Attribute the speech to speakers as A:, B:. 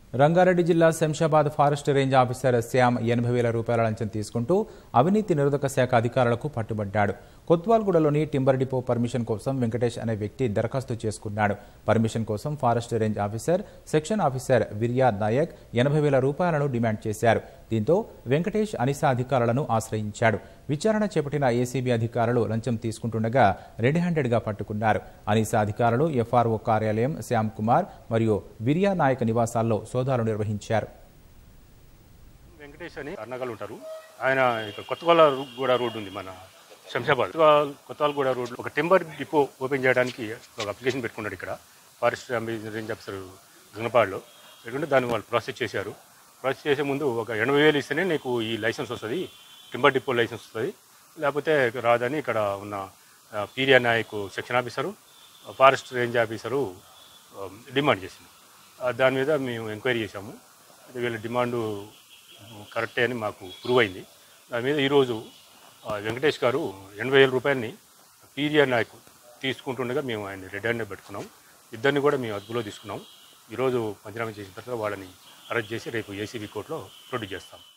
A: రంగారెడ్డి జిల్లా Shamshabad forest range officer Shyam ఎనభై వేల రూపాయల లంచం తీసుకుంటూ అవినీతి నిరోధక శాఖ అధికారులకు పట్టుబడ్డాడు కొత్వాల్గూడలోని టింబర్ డిపో పర్మిషన్ కోసం వెంకటేష్ అనే వ్యక్తి దరఖాస్తు చేసుకున్నాడు పర్మిషన్ కోసం forest range officer section officer Viryad Naik ఎనభై వేల రూపాయలను డిమాండ్ చేశారు దీంతో వెంకటేష్ అనిసా అధికారులను ఆశ్రయించాడు విచారణ చేపట్టిన ఏసీబీ అధికారులు లంచం తీసుకుంటుండగా రెడ్ హ్యాండెడ్గా పట్టుకున్నారు అనిసా అధికారులు ఎఫ్ఆర్ఓ కార్యాలయం శ్యామ్ కుమార్ మరియు విరియా నాయక్ నివాసాల్లో సోదాలు నిర్వహించారు
B: వెంకటేష్ అని అన్నగారు ఉంటారు ఆయన ఇక్కడ కొత్తగొల్ల కూడా రోడ్డు ఉంది మన శంషాబాద్ కొత్తగూడ రోడ్ ఒక టెంబర్ డిపో ఓపెన్ చేయడానికి ఒక అప్లికేషన్ పెట్టుకున్నాడు ఇక్కడ ఫారెస్ట్ రేంజ్ ఆఫీసర్ గంగపాడులో పెట్టుకుంటే దాన్ని వాళ్ళు ప్రాసెస్ చేశారు ప్రాసెస్ చేసే ముందు ఒక ఎనభై వేలు ఇస్తేనే నీకు ఈ లైసెన్స్ వస్తుంది టింబర్ డిపో లైసెన్స్ వస్తుంది లేకపోతే రాదని ఇక్కడ ఉన్న ఆ, Peeriya Naik section officer forest range officer ఆ, డిమాండ్ చేసింది ఆ, దాని మీద మేము ఎంక్వైరీ చేశాము అయితే వీళ్ళ డిమాండు కరెక్టే అని మాకు ప్రూవ్ అయింది దాని మీద ఈరోజు ఆ, వెంకటేష్ గారు ఎనభై వేల రూపాయలని పీరియర్ నాయక్ తీసుకుంటుండగా మేము ఆయన రెడ్ హ్యాండ్ పెట్టుకున్నాం ఇద్దరిని కూడా మేము అదుపులో తీసుకున్నాం ఈరోజు పంచనామా చేసిన తర్వాత వాళ్ళని అరెస్ట్ చేసి రేపు ఏసీబీ కోర్టులో ప్రొడ్యూస్ చేస్తాం